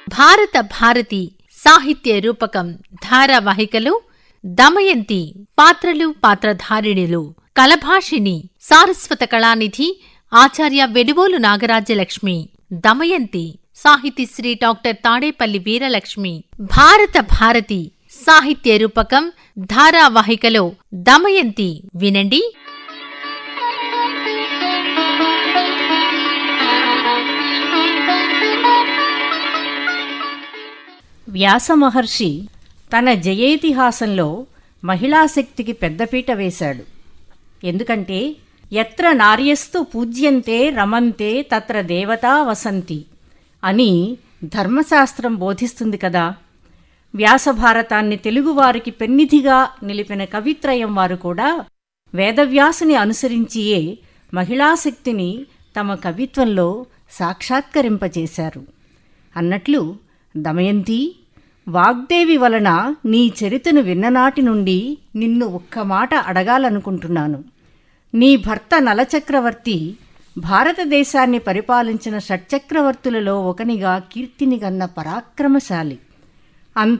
భారత భారతి సాహిత్య రూపకం ధారావాహికలో దమయంతి పాత్రలు పాత్రధారిణులు కలభాషిణి సారస్వత కళానిధి ఆచార్య వెడువోలు నాగరాజ్యలక్ష్మి దమయంతి సాహితీశ్రీ డాక్టర్ తాడేపల్లి వీరలక్ష్మి భారత భారతి సాహిత్య రూపకం ధారావాహికలో దమయంతి వినండి వ్యాసమహర్షి తన జయేతిహాసంలో మహిళాశక్తికి పెద్దపీట వేశాడు ఎందుకంటే ఎత్ర నార్యస్తు పూజ్యంతే రమంతే తత్ర దేవతా వసంతి అని ధర్మశాస్త్రం బోధిస్తుంది కదా వ్యాసభారతాన్ని తెలుగువారికి పెన్నిధిగా నిలిపిన కవిత్రయం వారు కూడా వేదవ్యాసుని అనుసరించియే మహిళాశక్తిని తమ కవిత్వంలో సాక్షాత్కరింపచేశారు అన్నట్లు దమయంతి వాగ్దేవి వలన నీ చరితను విన్ననాటి నుండి నిన్ను ఒక్క మాట అడగాలనుకుంటున్నాను నీ భర్త నలచక్రవర్తి భారతదేశాన్ని పరిపాలించిన షట్చక్రవర్తులలో ఒకనిగా కీర్తినిగన్న పరాక్రమశాలి అంత